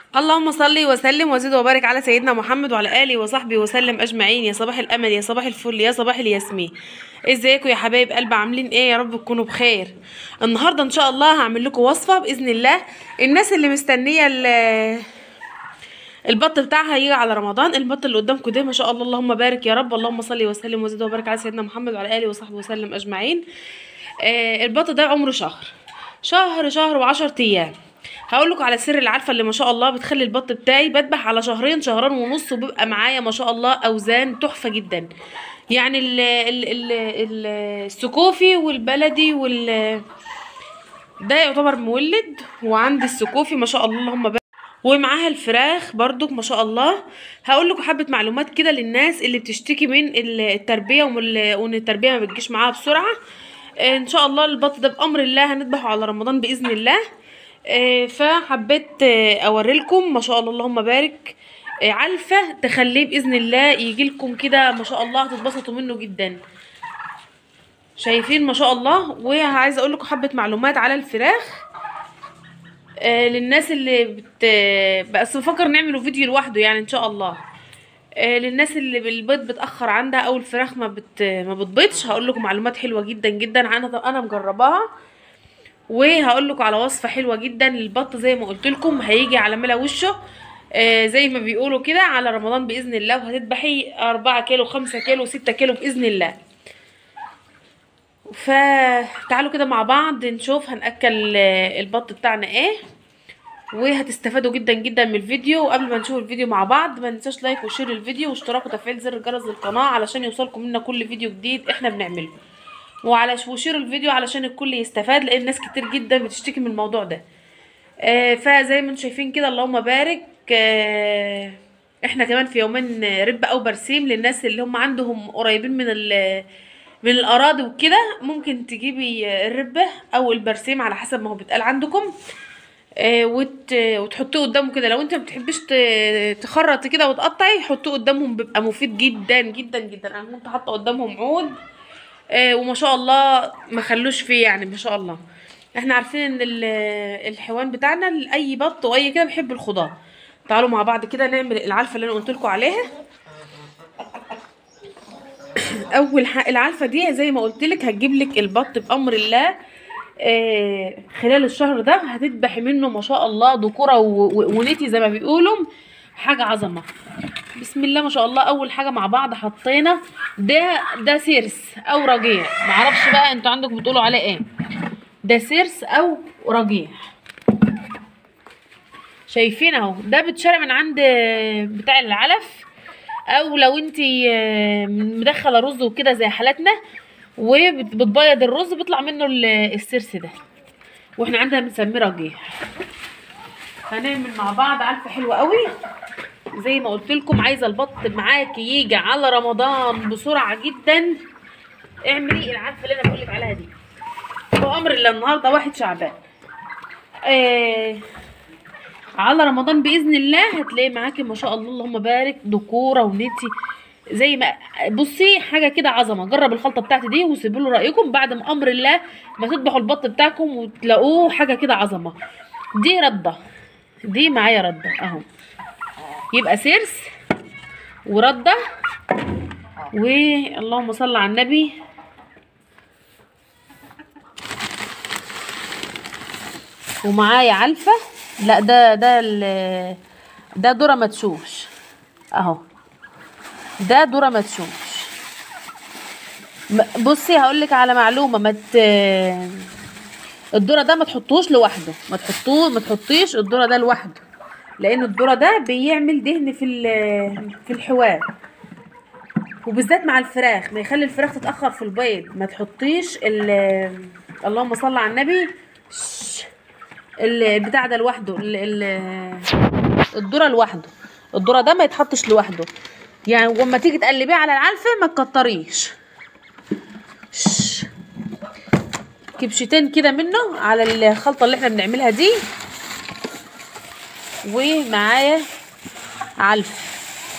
اللهم صل وسلم وزد وبارك على سيدنا محمد وعلى اله وصحبه وسلم اجمعين يا صباح الامل يا صباح الفل يا صباح الياسمين ازيكم يا حبايب قلب عاملين ايه يا رب تكونوا بخير النهارده ان شاء الله هعمل لكم وصفه باذن الله الناس اللي مستنيه ال- البط بتاعها يجي على رمضان البط اللي قدامكم ده ما شاء الله اللهم بارك يا رب اللهم صل وسلم وزد وبارك على سيدنا محمد وعلى اله وصحبه وسلم اجمعين آه البط ده عمره شهر شهر شهر وعشر ايام هقول لكم على سر العلفه اللي ما شاء الله بتخلي البط بتاعي بذبح على شهرين شهرين ونص وبيبقى معايا ما شاء الله اوزان تحفه جدا يعني ال ال ال ال السكوفي والبلدي وال ده يعتبر مولد وعندي السكوفي ما شاء الله اللهم بارك ومعاها الفراخ برضو ما شاء الله هقول لكم حبه معلومات كده للناس اللي بتشتكي من ال- التربيه ومن- وان التربيه ما بتجيش معاها بسرعه آه، ان شاء الله البط ده بامر الله هنذبحه على رمضان باذن الله آه، فحبيت آه، اوريلكم ما شاء الله اللهم بارك آه، علفه تخليه باذن الله يجي لكم كده ما شاء الله هتتبسطوا منه جدا شايفين ما شاء الله وعايزه اقول لكم حبه معلومات على الفراخ آه للناس اللي بت بس بفكر نعمله فيديو لوحده يعني ان شاء الله آه للناس اللي البيض بتاخر عندها او الفراخ ما بت ما بتبيضش هقول لكم معلومات حلوه جدا جدا انا انا مجرباها وهقول لكم على وصفه حلوه جدا للبط زي ما قلت لكم هيجي على ملا وشه آه زي ما بيقولوا كده على رمضان باذن الله وهتذبحي 4 كيلو 5 كيلو 6 كيلو باذن الله فتعالوا كده مع بعض نشوف هنأكل آه، البط بتاعنا ايه وهتستفادوا جدا جدا من الفيديو وقبل ما نشوف الفيديو مع بعض ما ننساش لايك وشير الفيديو واشتراك وتفعيل زر الجرس للقناه علشان يوصلكم منا كل فيديو جديد احنا بنعمله وعلى وشيروا الفيديو علشان الكل يستفاد لان ناس كتير جدا بتشتكي من الموضوع ده آه فزي ما انتم شايفين كده اللهم بارك آه احنا كمان في يومين رب او برسيم للناس اللي هم عندهم قريبين من ال من الاراضي وكده ممكن تجيبي الربه او البرسيم على حسب ما هو بيتقال عندكم آه، وت... وتحطوه قدامه كده لو انت ما بتحبيش ت- تخرطي كده وتقطعي حطوه قدامهم بيبقى مفيد جدا جدا جدا انا كنت حاطه قدامهم عود آه، وما شاء الله ما خلوش فيه يعني ما شاء الله احنا عارفين ان ال- الحيوان بتاعنا اي بط واي كده بيحب الخضار تعالوا مع بعض كده نعمل العلفه اللي انا قلت لكم عليها اول حق العلفه دي زي ما قلت لك هتجيب لك البط بامر الله آه خلال الشهر ده هتذبحي منه ما شاء الله ذكوره و- و- ونتي زي ما بيقولوا حاجه عظمه بسم الله ما شاء الله اول حاجه مع بعض حطينا ده ده سيرس او رجيع معرفش بقى انتوا عندكم بتقولوا عليه ايه ده سيرس او رجيع شايفين اهو ده بتشرى من عند بتاع العلف او لو انت مدخله رز وكده زي حالتنا وبتبيض الرز بيطلع منه ال- السرس ده واحنا عندنا بنسميه رجيع هنعمل مع بعض علفه حلوه قوي زي ما قلت لكم عايزه البط معاكي يجي على رمضان بسرعه جدا اعملي العلفه اللي انا بقول لك عليها دي بامر الله النهارده واحد شعبان آه على رمضان باذن الله هتلاقي معاكي ما شاء الله اللهم بارك دكوره ونتي زي ما بصي حاجه كده عظمه جرب الخلطه بتاعتي دي وسيبوا له رايكم بعد ما امر الله ما تذبحوا البط بتاعكم وتلاقوه حاجه كده عظمه دي رده دي معايا رده اهو يبقى سيرس ورده واللهم صل على النبي ومعايا علفه لا ده ده ال- ده ذره مدشوش اهو ده ذره مدشوش م- بصي هقول لك على معلومه ما ت... الذره ده ما تحطوش لوحده ما تحطوه ما تحطيش الذره ده لوحده لان الذره ده بيعمل دهن في ال- في الحوار وبالذات مع الفراخ ما يخلي الفراخ تتاخر في البيض ما تحطيش ال- اللهم صل على النبي شش. البتاع ده لوحده ال- ال- الذره لوحده الذره ده ما يتحطش لوحده يعني وما تيجي تقلبيه على العلفه ما تكتريش شش. كبشتين كده منه على الخلطه اللي احنا بنعملها دي ومعايا علف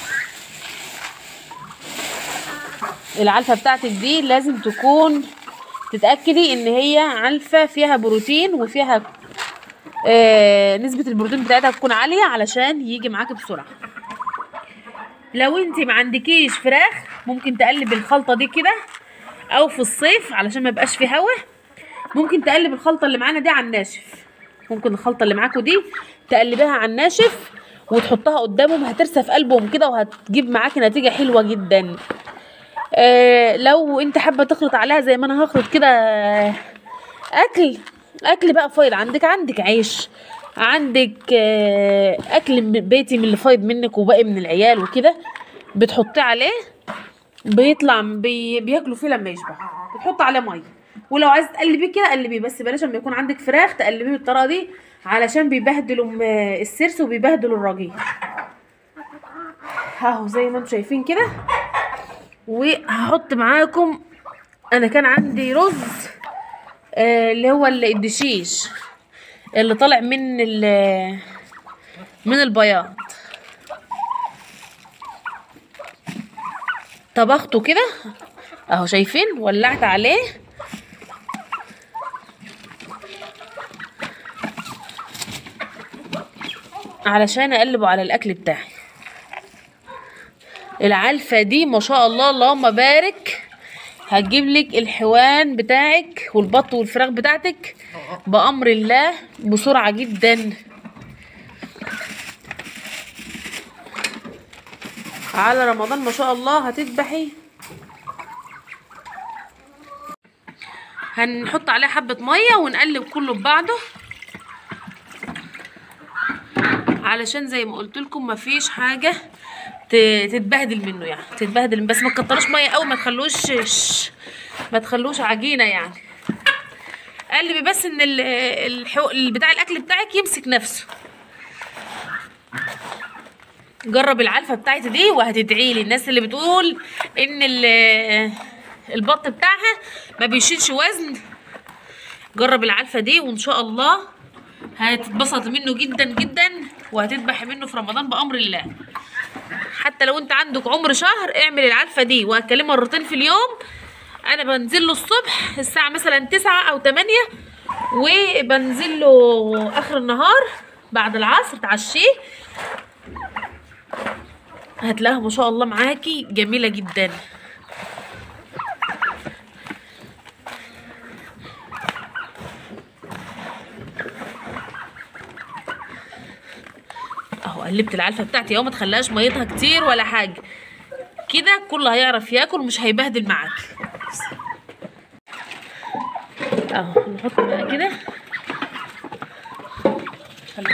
العلفه بتاعتك دي لازم تكون تتاكدي ان هي علفه فيها بروتين وفيها آه نسبه البروتين بتاعتها تكون عاليه علشان يجي معاكي بسرعه لو انت ما عندكيش فراخ ممكن تقلب الخلطه دي كده او في الصيف علشان ما يبقاش في هوا ممكن تقلب الخلطه اللي معانا دي على الناشف ممكن الخلطه اللي معاكوا دي تقلبيها على الناشف وتحطها قدامهم هترسى في قلبهم كده وهتجيب معاكي نتيجه حلوه جدا آه لو انت حابه تخلط عليها زي ما انا هخلط كده آه، اكل اكل بقى فايض عندك عندك عيش عندك آه، اكل من بيتي من اللي فايض منك وباقي من العيال وكده بتحطيه عليه بيطلع بي... بياكلوا فيه لما يشبع بتحط عليه ميه ولو عايز تقلبيه كده قلبيه بس بلاش لما يكون عندك فراخ تقلبيه بالطريقه دي علشان بيبهدلوا م- السرس وبيبهدلوا الرجيع اهو زي ما انتم شايفين كده وهحط معاكم انا كان عندي رز آه اللي هو ال- الدشيش اللي طالع من ال من البياض طبخته كده اهو شايفين ولعت عليه علشان اقلبه على الاكل بتاعي العلفة دي ما شاء الله اللهم بارك هتجيب لك الحيوان بتاعك والبط والفراخ بتاعتك بأمر الله بسرعة جدا على رمضان ما شاء الله هتذبحي هنحط عليه حبة مية ونقلب كله ببعضه علشان زي ما قلت لكم مفيش حاجة ت- تتبهدل منه يعني تتبهدل بس ما تكتروش مية قوي ما تخلوش ش- ما تخلوش عجينة يعني قلبي بس ان ال- الحو... بتاع الاكل بتاعك يمسك نفسه جرب العلفة بتاعتي دي وهتدعي لي الناس اللي بتقول ان ال- البط بتاعها ما بيشيلش وزن جرب العلفة دي وان شاء الله هتتبسط منه جدا جدا وهتذبح منه في رمضان بامر الله حتى لو انت عندك عمر شهر اعمل العلفة دي واكلمه مرتين في اليوم انا بنزل له الصبح الساعة مثلا تسعة او تمانية وبنزل له اخر النهار بعد العصر تعشيه هتلاقيها ما شاء الله معاكي جميلة جدا اهو قلبت العلفة بتاعتي اهو ما تخليهاش ميتها كتير ولا حاجة كده كله هيعرف ياكل مش هيبهدل معاك اهو نحط بقى كده خلي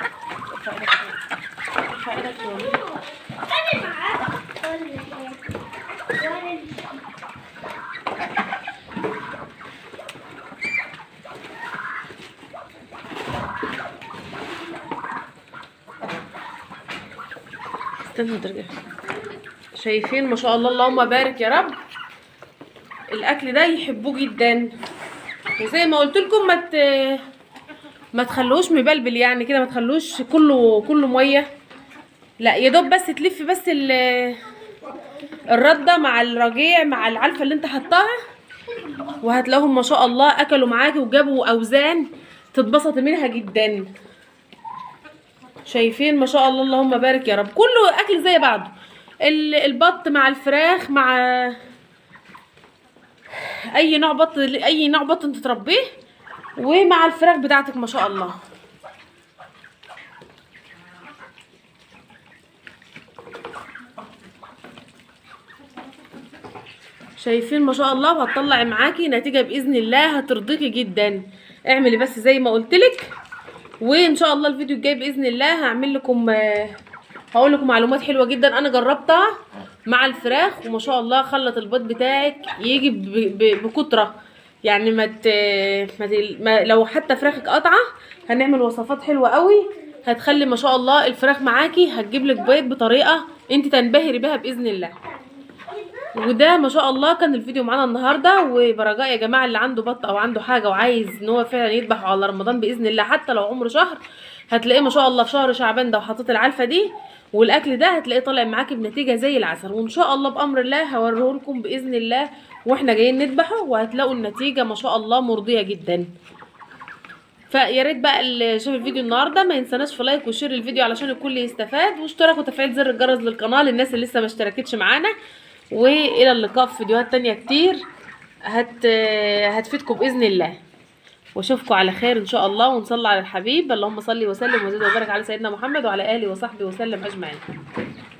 استنى ترجع شايفين ما شاء الله اللهم بارك يا رب الاكل ده يحبوه جدا وزي ما قلت لكم ما ت... ما تخلوش مبلبل يعني كده ما تخلوش كله كله ميه لا يا دوب بس تلف بس ال... الرده مع الرجيع مع العلفه اللي انت حطاها وهتلاقيهم ما شاء الله اكلوا معاكي وجابوا اوزان تتبسطي منها جدا شايفين ما شاء الله اللهم بارك يا رب كله اكل زي بعضه ال- البط مع الفراخ مع اي نوع بط اي نوع بط انت تربيه ومع الفراخ بتاعتك ما شاء الله شايفين ما شاء الله وهتطلع معاكي نتيجة بإذن الله هترضيكي جدا اعملي بس زي ما قلتلك وان شاء الله الفيديو الجاي باذن الله هعمل لكم آه، هقول لكم معلومات حلوه جدا انا جربتها مع الفراخ وما شاء الله خلت البيض بتاعك يجي ب- ب- بكتره يعني ما, ت... ما, ت... ما لو حتى فراخك قطعه هنعمل وصفات حلوه قوي هتخلي ما شاء الله الفراخ معاكي هتجيب لك بيض بطريقه انت تنبهري بها باذن الله وده ما شاء الله كان الفيديو معانا النهارده وبرجاء يا جماعه اللي عنده بط او عنده حاجه وعايز ان هو فعلا يذبح على رمضان باذن الله حتى لو عمره شهر هتلاقيه ما شاء الله في شهر شعبان ده وحطيت العلفه دي والاكل ده هتلاقيه طالع معاكي بنتيجه زي العسل وان شاء الله بامر الله هوريه لكم باذن الله واحنا جايين نذبحه وهتلاقوا النتيجه ما شاء الله مرضيه جدا فيا ريت بقى اللي شاف الفيديو النهارده ما ينساناش في لايك وشير الفيديو علشان الكل يستفاد واشتراك وتفعيل زر الجرس للقناه للناس اللي لسه ما اشتركتش معانا والى اللقاء في فيديوهات تانية كتير هت هتفيدكم باذن الله واشوفكم على خير ان شاء الله ونصلي على الحبيب اللهم صل وسلم وزد وبارك على سيدنا محمد وعلى اله وصحبه وسلم اجمعين